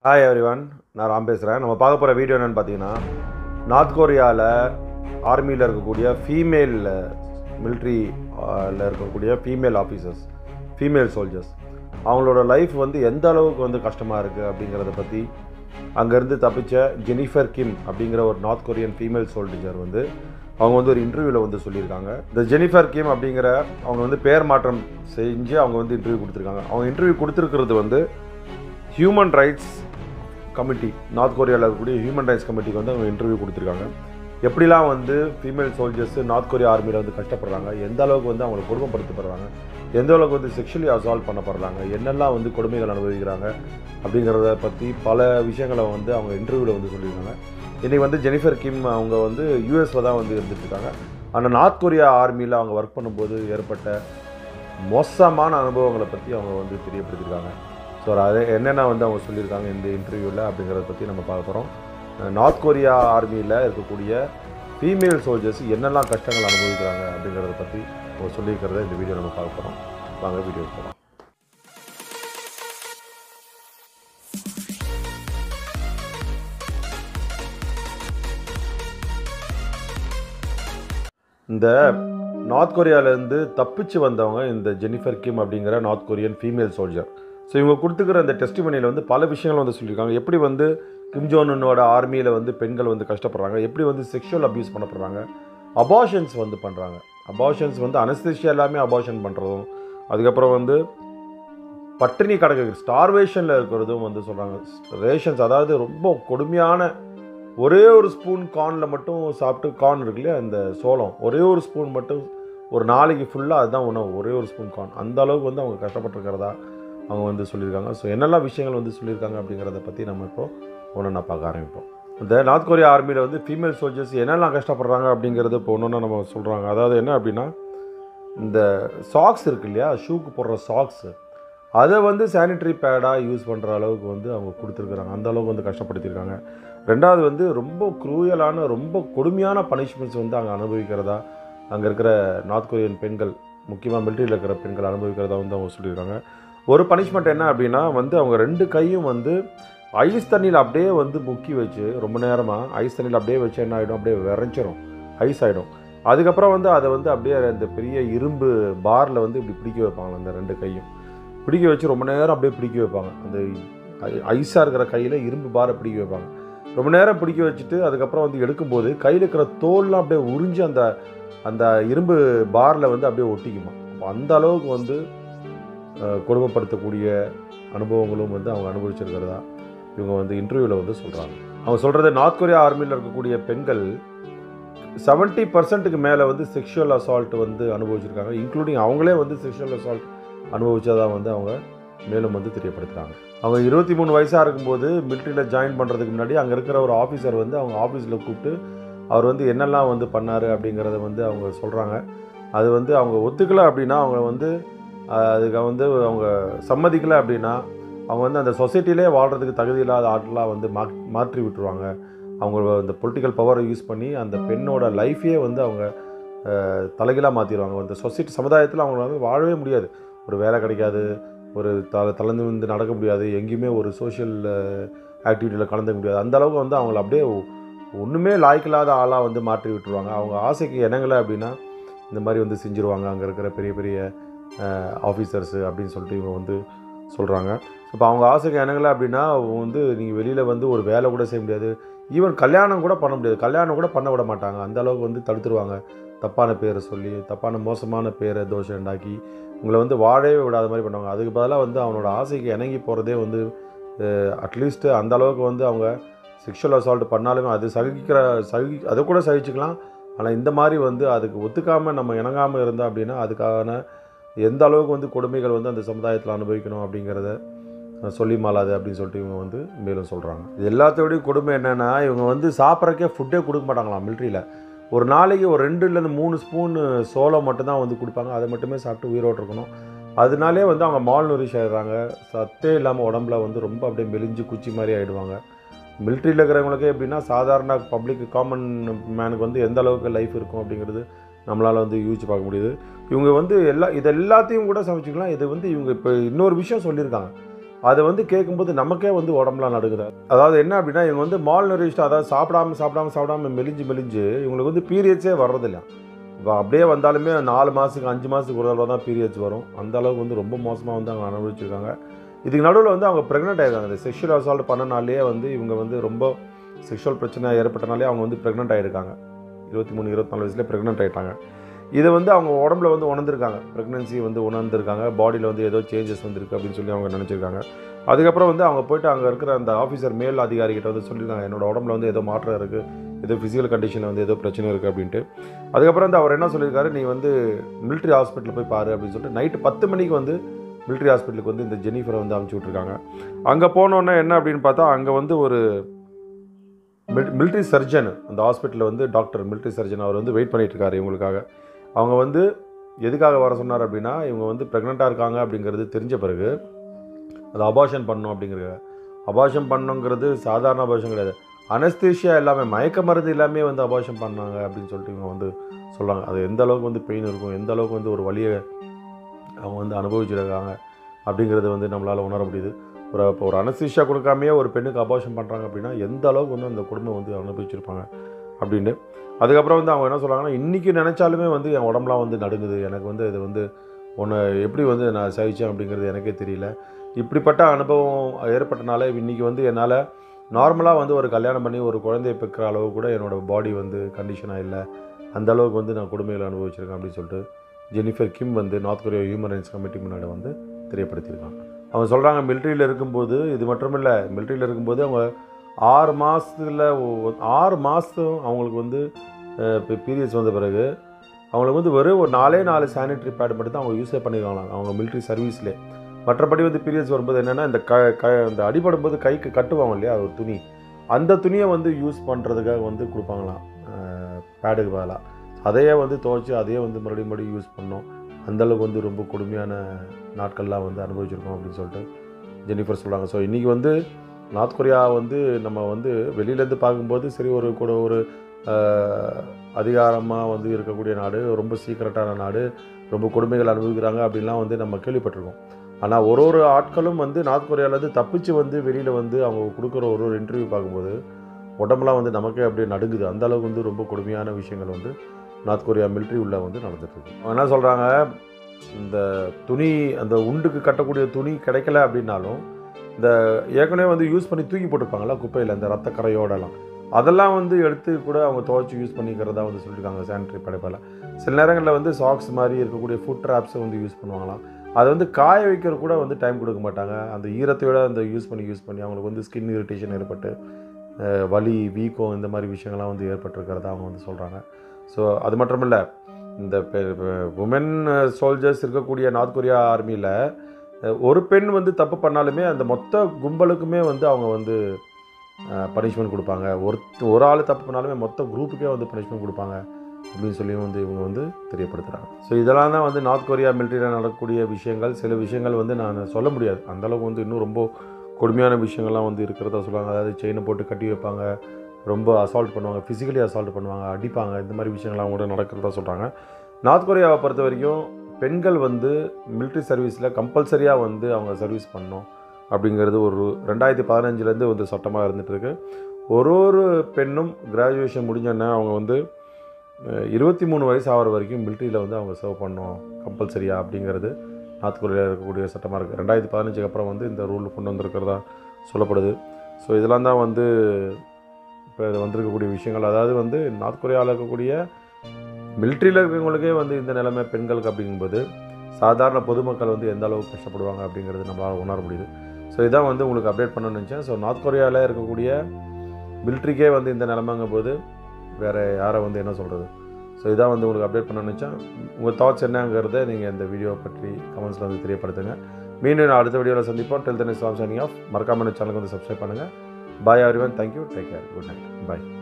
hi everyone நான் ராம் பேசுகிறேன் நம்ம பார்க்க போகிற வீடியோ என்னென்னு பார்த்தீங்கன்னா நார்த் கொரியாவில் ஆர்மியில் இருக்கக்கூடிய ஃபீமேல் மிலிட்ரியில் இருக்கக்கூடிய ஃபீமேல் ஆஃபீஸர்ஸ் ஃபீமேல் சோல்ஜர்ஸ் அவங்களோட லைஃப் வந்து எந்த அளவுக்கு வந்து கஷ்டமாக இருக்குது அப்படிங்கிறத பற்றி அங்கேருந்து தப்பிச்ச ஜெனிஃபர் கிம் அப்படிங்கிற ஒரு நார்த் கொரியன் ஃபீமேல் சோல்ஜர் வந்து அவங்க வந்து ஒரு இன்டர்வியூவில் வந்து சொல்லியிருக்காங்க இந்த ஜெனிஃபர் கிம் அப்படிங்கிற அவங்க வந்து பேர் மாற்றம் செஞ்சு அவங்க வந்து இன்டர்வியூ கொடுத்துருக்காங்க அவங்க இன்டர்வியூ கொடுத்துருக்கிறது வந்து ஹியூமன் ரைட்ஸ் கமிட்டி நார்த் கொரியாவில் இருக்கக்கூடிய ஹியூமன் ரைட்ஸ் கமிட்டிக்கு வந்து அவங்க இன்டர்வியூ கொடுத்துருக்காங்க எப்படிலாம் வந்து ஃபீமேல் சோல்ஜர்ஸ் நார்த் கொரியா ஆர்மியில் வந்து கஷ்டப்படுறாங்க எந்த அளவுக்கு வந்து அவங்களை கொடுமைப்படுத்தப்படுறாங்க எந்த அளவுக்கு வந்து செக்ஷுவலி அசால்வ் பண்ணப்படுறாங்க என்னெல்லாம் வந்து கொடுமைகள் அனுபவிக்கிறாங்க அப்படிங்கிறத பற்றி பல விஷயங்களை வந்து அவங்க இன்டர்வியூவில் வந்து சொல்லியிருக்காங்க இன்றைக்கி வந்து ஜெனிஃபர் கிம் அவங்க வந்து யூஎஸில் தான் வந்து இருந்துட்டுருக்காங்க ஆனால் நார்த் கொரியா ஆர்மியில் அவங்க ஒர்க் பண்ணும்போது ஏற்பட்ட மோசமான அனுபவங்களை பற்றி அவங்க வந்து தெரியப்படுத்தியிருக்காங்க ஸோ அது என்னென்ன வந்து அவங்க சொல்லியிருக்காங்க இந்த இன்டர்வியூவில் அப்படிங்கிறத பற்றி நம்ம பார்க்க போகிறோம் நார்த் கொரியா ஆர்மியில் இருக்கக்கூடிய ஃபீமேல் சோல்ஜர்ஸ் என்னெல்லாம் கஷ்டங்கள் அனுபவிக்கிறாங்க அப்படிங்கிறத பற்றி அவங்க சொல்லியிருக்கிறத இந்த வீடியோ நம்ம பார்க்க போகிறோம் வாங்க வீடியோ போகலாம் இந்த நார்த் கொரியாவிலேருந்து தப்பிச்சு வந்தவங்க இந்த ஜெனிஃபர் கிம் அப்படிங்கிற North Korean female soldier so இவங்க கொடுத்துக்கிற அந்த டெஸ்டிமனியில் வந்து பல விஷயங்கள் வந்து சொல்லியிருக்காங்க எப்படி வந்து கிம் ஜோனனோட ஆர்மியில் வந்து பெண்கள் வந்து கஷ்டப்படுறாங்க எப்படி வந்து செக்ஷுவல் அப்யூஸ் பண்ணப்படுறாங்க அபாஷன்ஸ் வந்து பண்ணுறாங்க அபாஷன்ஸ் வந்து அனஸ்தேஷியா எல்லாமே அபாஷன் பண்ணுறதும் அதுக்கப்புறம் வந்து பட்டினி கிடக்கு ஸ்டார்வேஷனில் இருக்கிறதும் வந்து சொல்கிறாங்க ரேஷன்ஸ் அதாவது ரொம்ப கொடுமையான ஒரே ஒரு ஸ்பூன் கார்னில் மட்டும் சாப்பிட்டு கார்ன் இருக்கு இல்லையா இந்த சோளம் ஒரே ஒரு ஸ்பூன் மட்டும் ஒரு நாளைக்கு ஃபுல்லாக அதுதான் உணவு ஒரே ஒரு ஸ்பூன் கார்ன் அந்த அளவுக்கு வந்து அவங்க கஷ்டப்பட்டுருக்கிறதா அவங்க வந்து சொல்லியிருக்காங்க ஸோ என்னெல்லாம் விஷயங்கள் வந்து சொல்லியிருக்காங்க அப்படிங்கிறத பற்றி நம்ம இப்போ ஒன்று நான் பார்க்க ஆரம்பிப்போம் இந்த நார்த் கொரியா ஆர்மியில் வந்து ஃபீமேல் சோல்ஜர்ஸ் என்னெல்லாம் கஷ்டப்படுறாங்க அப்படிங்கிறது இப்போ ஒன்று நம்ம சொல்கிறாங்க அதாவது என்ன அப்படின்னா இந்த சாக்ஸ் இருக்கு இல்லையா ஷூக்கு போடுற சாக்ஸு அதை வந்து சானிட்டரி பேடாக யூஸ் பண்ணுற அளவுக்கு வந்து அவங்க கொடுத்துருக்குறாங்க அந்த அளவுக்கு வந்து கஷ்டப்படுத்தியிருக்காங்க ரெண்டாவது வந்து ரொம்ப குரூயலான ரொம்ப கொடுமையான பனிஷ்மெண்ட்ஸ் வந்து அங்கே அனுபவிக்கிறதா அங்கே இருக்கிற நார்த் கொரியன் பெண்கள் முக்கியமாக மிலிட்ரியில் இருக்கிற பெண்கள் அனுபவிக்கிறதா வந்து அவங்க சொல்லியிருக்காங்க ஒரு பனிஷ்மெண்ட் என்ன அப்படின்னா வந்து அவங்க ரெண்டு கையும் வந்து ஐஸ் தண்ணியில் அப்படியே வந்து முக்கி வச்சு ரொம்ப நேரமாக ஐஸ் தண்ணியில் அப்படியே வச்சு என்ன ஆகிடும் அப்படியே விரைஞ்சிரும் ஐஸ் ஆகிடும் அதுக்கப்புறம் வந்து அதை வந்து அப்படியே அந்த பெரிய இரும்பு பாரில் வந்து இப்படி பிடிக்க வைப்பாங்க அந்த ரெண்டு கையும் பிடிக்க வச்சு ரொம்ப நேரம் அப்படியே பிடிக்க வைப்பாங்க அந்த ஐஸாக இருக்கிற கையில் இரும்பு பாரை பிடிக்க வைப்பாங்க ரொம்ப நேரம் பிடிக்க வச்சுட்டு அதுக்கப்புறம் வந்து எடுக்கும்போது கையில் இருக்கிற தோல்லாம் அப்படியே உறிஞ்சி அந்த அந்த இரும்பு பாரில் வந்து அப்படியே ஒட்டிக்குமா அப்போ அந்த அளவுக்கு வந்து கொடுமைப்படுத்தக்கூடிய அனுபவங்களும் வந்து அவங்க அனுபவிச்சிருக்கிறதா இவங்க வந்து இன்டர்வியூவில் வந்து சொல்கிறாங்க அவங்க சொல்கிறது நார்த் கொரியா ஆர்மியில் இருக்கக்கூடிய பெண்கள் செவன்ட்டி பர்சன்ட்டுக்கு மேலே வந்து செக்ஷுவல் அசால்ட் வந்து அனுபவிச்சிருக்காங்க இன்க்ளூடிங் அவங்களே வந்து செக்ஷுவல் அசால்ட் அனுபவிச்சதாக வந்து அவங்க மேலும் வந்து தெரியப்படுத்துகிறாங்க அவங்க இருபத்தி மூணு வயசாக இருக்கும்போது மிலிட்ரியில் ஜாயின் பண்ணுறதுக்கு முன்னாடி அங்கே இருக்கிற ஒரு ஆஃபீஸர் வந்து அவங்க ஆஃபீஸில் கூப்பிட்டு அவர் வந்து என்னெல்லாம் வந்து பண்ணார் அப்படிங்கிறத வந்து அவங்க சொல்கிறாங்க அது வந்து அவங்க ஒத்துக்கலை அப்படின்னா அவங்க வந்து அதுக்கு வந்து அவங்க சம்மதிக்கலை அப்படின்னா அவங்க வந்து அந்த சொசைட்டிலே வாழ்கிறதுக்கு தகுதி இல்லாத ஆட்களாக வந்து மா மாற்றி விட்டுருவாங்க அவங்க அந்த பொலிட்டிக்கல் பவரை யூஸ் பண்ணி அந்த பெண்ணோட லைஃபையே வந்து அவங்க தலைகீழாக மாற்றிடுவாங்க அந்த சொசைட்டி சமுதாயத்தில் அவங்க வந்து வாழவே முடியாது ஒரு வேலை கிடைக்காது ஒரு த தளர்ந்து வந்து நடக்க முடியாது எங்கேயுமே ஒரு சோஷியல் ஆக்டிவிட்டியில் கலந்துக்க முடியாது அந்த அளவுக்கு வந்து அவங்கள அப்படியே ஒன்றுமே லாய்க்கில்லாத ஆளாக வந்து மாற்றி விட்டுருவாங்க அவங்க ஆசைக்கு இணங்கலை அப்படின்னா இந்த மாதிரி வந்து செஞ்சுருவாங்க அங்கே இருக்கிற பெரிய பெரிய ஆஃபீஸர்ஸு அப்படின்னு சொல்லிட்டு இவங்க வந்து சொல்கிறாங்க இப்போ அவங்க ஆசைக்கு இணங்கலை அப்படின்னா வந்து நீங்கள் வெளியில் வந்து ஒரு வேலை கூட செய்ய முடியாது ஈவன் கல்யாணம் கூட பண்ண முடியாது கல்யாணம் கூட பண்ண விட மாட்டாங்க அந்த அளவுக்கு வந்து தடுத்துருவாங்க தப்பான பேரை சொல்லி தப்பான மோசமான பேரை தோஷம் உண்டாக்கி உங்களை வந்து வாழவே விடாத மாதிரி பண்ணுவாங்க அதுக்கு பதிலாக வந்து அவனோட ஆசைக்கு இணங்கி போகிறதே வந்து அட்லீஸ்ட்டு அந்த அளவுக்கு வந்து அவங்க செக்ஷுவல் அசால்ட் பண்ணாலுமே அது சகிக்கிற சகி அதை கூட சகிச்சுக்கலாம் ஆனால் இந்த மாதிரி வந்து அதுக்கு ஒத்துக்காமல் நம்ம இணங்காமல் இருந்தால் அப்படின்னா அதுக்கான எந்த அளவுக்கு வந்து கொடுமைகள் வந்து அந்த சமுதாயத்தில் அனுபவிக்கணும் அப்படிங்கிறத சொல்லி மாலாது அப்படின்னு சொல்லிட்டு இவங்க வந்து மேலும் சொல்கிறாங்க இது எல்லாத்தோடையும் கொடுமை என்னென்னா இவங்க வந்து சாப்பிட்றக்கே ஃபுட்டே கொடுக்க மாட்டாங்களாம் மிலிட்ரியில் ஒரு நாளைக்கு ஒரு ரெண்டுலேருந்து மூணு ஸ்பூன் சோளம் மட்டும்தான் வந்து கொடுப்பாங்க அதை மட்டுமே சாப்பிட்டு உயிரோடு இருக்கணும் அதனாலே வந்து அவங்க மால் நூரிஷ் ஆகிடுறாங்க சத்தே இல்லாமல் உடம்புல வந்து ரொம்ப அப்படியே மெலிஞ்சு குச்சி மாதிரி ஆகிடுவாங்க மிலிட்ரியில் இருக்கிறவங்களுக்கே எப்படின்னா சாதாரண பப்ளிக் காமன் மேனுக்கு வந்து எந்த அளவுக்கு லைஃப் இருக்கும் அப்படிங்கிறது நம்மளால் வந்து யூகிச்சு பார்க்க முடியுது இவங்க வந்து எல்லா இது எல்லாத்தையும் கூட சமைச்சிக்கலாம் இது வந்து இவங்க இப்போ இன்னொரு விஷயம் சொல்லியிருக்காங்க அதை வந்து கேட்கும்போது நமக்கே வந்து உடம்புலாம் நடுங்குது அதாவது என்ன அப்படின்னா இவங்க வந்து மால் நரிஷ்ட் அதாவது சாப்பிடாம சாப்பிடாம சாப்பிடாம மெலிஞ்சு மெலிஞ்சு இவங்களுக்கு வந்து பீரியட்ஸே வர்றதில்ல இப்போ அப்படியே வந்தாலுமே நாலு மாதத்துக்கு அஞ்சு மாதத்துக்கு ஒரு தடவை தான் பீரியட்ஸ் வரும் அந்த அளவுக்கு வந்து ரொம்ப மோசமாக வந்து அவங்க அனுபவிச்சிருக்காங்க இதுக்கு நடுவில் வந்து அவங்க ப்ரெக்னென்ட் ஆயிருக்காங்க இந்த செக்ஷுவல் அசால்ட் பண்ணனாலே வந்து இவங்க வந்து ரொம்ப செக்ஷுவல் பிரச்சனை ஏற்பட்டனாலே அவங்க வந்து ப்ரெக்னென்ட் ஆகிருக்காங்க இருபத்தி மூணு இருபத்தி நாலு வயசுலேயே ப்ரெக்னென்ட் ஆகிட்டாங்க இதை வந்து அவங்க உடம்புல வந்து உணர்ந்திருக்காங்க ப்ரெக்னன்சி வந்து உணர்ந்திருக்காங்க பாடியில் வந்து ஏதோ சேஞ்சஸ் வந்திருக்கு அப்படின்னு சொல்லி அவங்க நினச்சிருக்காங்க அதுக்கப்புறம் வந்து அவங்க போயிட்டு அங்கே இருக்கிற அந்த ஆஃபீஸர் மேல் அதிகாரிகிட்ட வந்து சொல்லியிருக்காங்க என்னோட உடம்புல வந்து ஏதோ மாற்றம் இருக்குது ஏதோ ஃபிசிக்கல் கண்டிஷனில் வந்து ஏதோ பிரச்சனை இருக்குது அப்படின்ட்டு அதுக்கப்புறம் வந்து அவர் என்ன சொல்லியிருக்காரு நீ வந்து மிலிட்ரி ஹாஸ்பிட்டலில் போய் பாரு அப்படின்னு சொல்லிட்டு நைட்டு பத்து மணிக்கு வந்து மிலிட்ரி ஹாஸ்பிட்டலுக்கு வந்து இந்த ஜெனிஃபரை வந்து அமுச்சு விட்ருக்காங்க அங்கே போனோன்னே என்ன அப்படின்னு பார்த்தா அங்கே வந்து ஒரு மிலிட்ரி சர்ஜன் அந்த ஹாஸ்பிட்டலில் வந்து டாக்டர் மிலிட்ரி சர்ஜன் அவர் வந்து வெயிட் பண்ணிட்டு இருக்காரு இவங்களுக்காக அவங்க வந்து எதுக்காக வர சொன்னார் அப்படின்னா இவங்க வந்து ப்ரெக்னெண்ட்டாக இருக்காங்க அப்படிங்கிறது தெரிஞ்ச பிறகு அதை அபாஷன் பண்ணணும் அப்படிங்கிறது அபாஷன் பண்ணணுங்கிறது சாதாரண அபாஷன் கிடையாது அனஸ்தீஷியா எல்லாமே மயக்க மருந்து எல்லாமே வந்து அபாஷன் பண்ணாங்க அப்படின்னு சொல்லிட்டு இவங்க வந்து சொல்கிறாங்க அது எந்த அளவுக்கு வந்து பெயின் இருக்கும் எந்த அளவுக்கு வந்து ஒரு வலியை அவங்க வந்து அனுபவிச்சிருக்காங்க அப்படிங்கிறது வந்து நம்மளால் உணர முடியுது ஒரு இப்போ ஒரு அனஸ்தீஷியா கொடுக்காமையே ஒரு பெண்ணுக்கு அபாஷன் பண்ணுறாங்க அப்படின்னா எந்த அளவுக்கு வந்து அந்த குடும்பம் வந்து அனுபவிச்சிருப்பாங்க அப்படின்ட்டு அதுக்கப்புறம் வந்து அவங்க என்ன சொல்கிறாங்கன்னா இன்றைக்கி நினச்சாலுமே வந்து என் உடம்புலாம் வந்து நடுங்குது எனக்கு வந்து இது வந்து ஒன்று எப்படி வந்து நான் சகிச்சேன் அப்படிங்கிறது எனக்கே தெரியல இப்படிப்பட்ட அனுபவம் ஏற்பட்டனால இன்றைக்கி வந்து என்னால் நார்மலாக வந்து ஒரு கல்யாணம் பண்ணி ஒரு குழந்தையை பெக்கிற அளவு கூட என்னோடய பாடி வந்து கண்டிஷனாக இல்லை அந்த அளவுக்கு வந்து நான் கொடுமைகளை அனுபவிச்சிருக்கேன் அப்படின்னு சொல்லிட்டு ஜெனிஃபர் கிம் வந்து North Korea human rights committee முன்னாடி வந்து தெரியப்படுத்தியிருக்காங்க அவங்க சொல்கிறாங்க மிலிட்ரியில் இருக்கும்போது இது மட்டும் இல்லை மிலிட்ரியில் இருக்கும்போது அவங்க ஆறு மாதத்தில் ஆறு மாதம் அவங்களுக்கு வந்து இப்போ பீரியட்ஸ் வந்த பிறகு அவங்களுக்கு வந்து வெறும் ஒரு நாலே நாலு சானிட்டரி பேட் மட்டும் தான் அவங்க யூஸே பண்ணிருக்காங்களாம் அவங்க மிலிட்ரி சர்வீஸ்லேயே மற்றபடி வந்து பீரியட்ஸ் வரும்போது என்னென்னா இந்த க க இந்த அடிபடும் போது கைக்கு கட்டுவாங்க இல்லையா ஒரு துணி அந்த துணியை வந்து யூஸ் பண்ணுறதுக்காக வந்து கொடுப்பாங்களாம் பேடுக்கு பதிலாக அதையே வந்து துவைச்சி அதையே வந்து மறுபடியும் மறுபடியும் யூஸ் பண்ணோம் அந்தளவுக்கு வந்து ரொம்ப கொடுமையான நாட்கள்லாம் வந்து அனுபவிச்சிருக்கோம் அப்படின்னு சொல்லிட்டு ஜெனிஃபர் சொல்கிறாங்க ஸோ இன்றைக்கி வந்து நார்த் கொரியா வந்து நம்ம வந்து வெளியிலேருந்து பார்க்கும்போது சரி ஒரு கூட ஒரு அதிகாரமாக வந்து இருக்கக்கூடிய நாடு ரொம்ப சீக்கிரட்டான நாடு ரொம்ப கொடுமைகள் அனுபவிக்கிறாங்க அப்படின்லாம் வந்து நம்ம கேள்விப்பட்டிருக்கோம் ஆனால் ஒரு ஒரு ஆட்களும் வந்து நார்த் கொரியாவிலேருந்து தப்பிச்சு வந்து வெளியில் வந்து அவங்க கொடுக்குற ஒரு ஒரு இன்டர்வியூ பார்க்கும்போது உடம்புலாம் வந்து நமக்கே அப்படியே நடுங்குது அந்த அளவுக்கு வந்து ரொம்ப கொடுமையான விஷயங்கள் வந்து நார்த் கொரியா மிலிட்ரி உள்ள வந்து நடந்துட்டுருக்கு அவங்க என்ன சொல்கிறாங்க இந்த துணி அந்த உண்டுக்கு கட்டக்கூடிய துணி கிடைக்கல அப்படின்னாலும் இந்த ஏற்கனவே வந்து யூஸ் பண்ணி தூக்கி போட்டிருப்பாங்களா குப்பையில் இந்த ரத்த கரையோடலாம் அதெல்லாம் வந்து எடுத்து கூட அவங்க துவைச்சி யூஸ் பண்ணிக்கிறதா வந்து சொல்லியிருக்காங்க சானிட்டரி படைப்பில் சில நேரங்களில் வந்து சாக்ஸ் மாதிரி இருக்கக்கூடிய ஃபுட் ட்ராப்ஸை வந்து யூஸ் பண்ணுவாங்களாம் அதை வந்து காய வைக்கிற கூட வந்து டைம் கொடுக்க மாட்டாங்க அந்த ஈரத்தையோட அந்த யூஸ் பண்ணி யூஸ் பண்ணி அவங்களுக்கு வந்து ஸ்கின் இரிட்டேஷன் ஏற்பட்டு வலி வீக்கம் இந்த மாதிரி விஷயங்கள்லாம் வந்து ஏற்பட்டிருக்கிறதா அவங்க வந்து சொல்கிறாங்க ஸோ அது மட்டும் இல்லை இந்த உமன் சோல்ஜர்ஸ் இருக்கக்கூடிய நார்த் கொரியா ஆர்மியில் ஒரு பெண் வந்து தப்பு பண்ணாலுமே அந்த மொத்த கும்பலுக்குமே வந்து அவங்க வந்து பனிஷ்மெண்ட் கொடுப்பாங்க ஒரு ஒரு ஆள் தப்பு பண்ணாலுமே மொத்த குரூப்புக்கே வந்து பனிஷ்மெண்ட் கொடுப்பாங்க அப்படின்னு சொல்லி வந்து இவங்க வந்து தெரியப்படுத்துகிறாங்க ஸோ இதெல்லாம் தான் வந்து நார்த் கொரியா மிலிட்ரியில் நடக்கக்கூடிய விஷயங்கள் சில விஷயங்கள் வந்து நான் சொல்ல முடியாது அந்தளவுக்கு வந்து இன்னும் ரொம்ப கொடுமையான விஷயங்கள்லாம் வந்து இருக்கிறதா சொல்லுவாங்க அதாவது செயினை போட்டு கட்டி வைப்பாங்க ரொம்ப அசால்ட் பண்ணுவாங்க ஃபிசிக்கலி அசால்ட் பண்ணுவாங்க அடிப்பாங்க இந்த மாதிரி விஷயங்கள்லாம் கூட நடக்கிறதா சொல்கிறாங்க நார்த் கொரியாவை பொறுத்த வரைக்கும் பெண்கள் வந்து மிலிட்ரி சர்வீஸில் கம்பல்சரியாக வந்து அவங்க சர்வீஸ் பண்ணணும் அப்படிங்கிறது ஒரு ரெண்டாயிரத்தி பதினஞ்சுலேருந்து வந்து சட்டமாக இருந்துகிட்ருக்கு ஒரு ஒரு பெண்ணும் கிராஜுவேஷன் முடிஞ்சோடனே அவங்க வந்து இருபத்தி மூணு வயசு ஆகிற வரைக்கும் மிலிட்ரியில் வந்து அவங்க சர்வ் பண்ணணும் கம்பல்சரியாக அப்படிங்கிறது நார்த் கொரியாவில் இருக்கக்கூடிய சட்டமாக இருக்குது ரெண்டாயிரத்தி பதினஞ்சுக்கு அப்புறம் வந்து இந்த ரூல் கொண்டு வந்திருக்கிறதா சொல்லப்படுது ஸோ இதெல்லாம் தான் வந்து இப்போ வந்திருக்கக்கூடிய விஷயங்கள் அதாவது வந்து நார்த் கொரியாவில் இருக்கக்கூடிய மிலிட்ரியில் இருக்கிறவங்களுக்கே வந்து இந்த நிலைமை பெண்களுக்கு அப்படிங்கும்போது சாதாரண பொதுமக்கள் வந்து எந்த அளவுக்கு கஷ்டப்படுவாங்க அப்படிங்கிறது நம்மளால் உணர முடியுது ஸோ இதான் வந்து உங்களுக்கு அப்டேட் பண்ணணும்னு நினச்சேன் ஸோ நார்த் கொரியாவில் இருக்கக்கூடிய மிலிட்ரிக்கே வந்து இந்த நிலைமைங்கும் போது வேறு யாரை வந்து என்ன சொல்கிறது ஸோ இதான் வந்து உங்களுக்கு அப்டேட் பண்ண நினச்சேன் உங்கள் தாட்ஸ் என்னங்கிறத நீங்கள் இந்த வீடியோ பற்றி கமெண்ட்ஸில் வந்து தெரியப்படுத்துங்க மீண்டும் நான் அடுத்த வீடியோவில் சந்திப்போம் டெல் தனி சாம் சைனிங் ஆஃப் மறக்காமல் சேனலுக்கு வந்து சப்ஸ்கிரைப் பண்ணுங்கள் bye everyone thank you take care good night பாய்